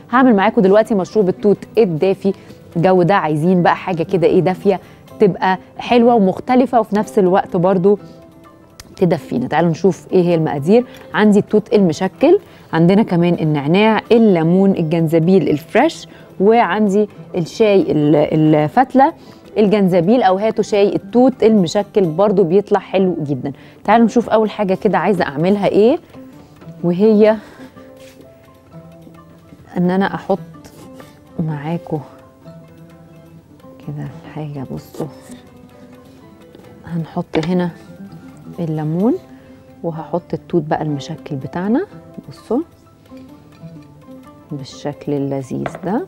هعمل معاكم دلوقتي مشروب التوت الدافي الجو ده عايزين بقى حاجه كده ايه دافيه تبقى حلوه ومختلفه وفي نفس الوقت برضو تدفينا تعالوا نشوف ايه هي المقادير عندي التوت المشكل عندنا كمان النعناع الليمون الجنزبيل الفريش وعندي الشاي ال- الفتله الجنزبيل او هاتوا شاي التوت المشكل برضو بيطلع حلو جدا تعالوا نشوف اول حاجه كده عايزه اعملها ايه وهي ان انا احط معاكم كده حاجه بصوا هنحط هنا الليمون وهحط التوت بقى المشكل بتاعنا بصوا بالشكل اللذيذ ده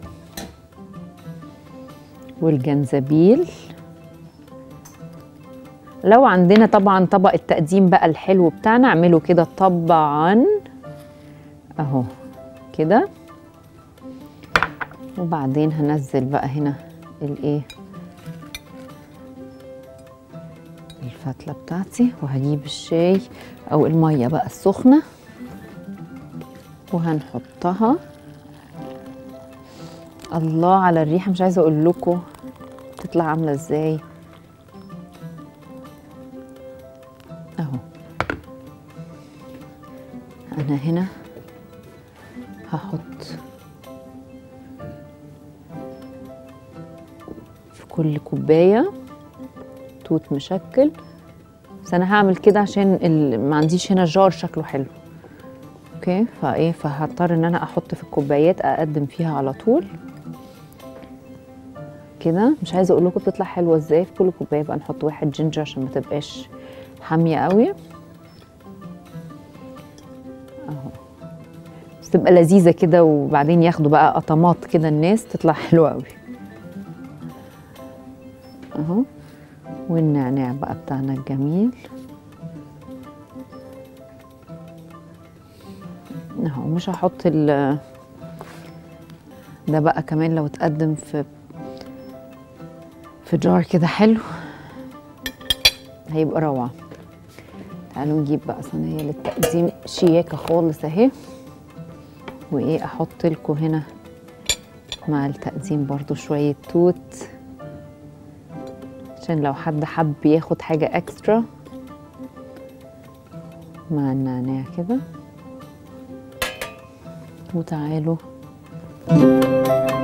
والجنزبيل لو عندنا طبعا طبق التقديم بقى الحلو بتاعنا اعمله كده طبعا اهو كده وبعدين هنزل بقى هنا الايه الفتلة بتاعتي وهجيب الشاي او المية بقى السخنة وهنحطها الله على الريحة مش عايزة اقول لكم تطلع عاملة ازاي اهو انا هنا هحط في كل كوبايه توت مشكل بس انا هعمل كده عشان ال... ما عنديش هنا جار شكله حلو اوكي فايه فهضطر ان انا احط في الكوبايات اقدم فيها على طول كده مش عايزه اقول لكم بتطلع حلوه ازاي في كل كوبايه بقى نحط واحد جينجر عشان ما تبقاش حاميه قوي اهو بس تبقى لذيذه كده وبعدين ياخدوا بقى قطمات كده الناس تطلع حلوه قوي اهو والنعناع بقى بتاعنا الجميل اهو مش هحط ال ده بقى كمان لو اتقدم في في جار كده حلو هيبقى روعة تعالوا نجيب بقى صينية للتقديم شياكة خالص اهي وايه احط لكم هنا مع التقديم برضو شوية توت عشان لو حد حب ياخد حاجة اكسترا مع النعناع كده وتعالوا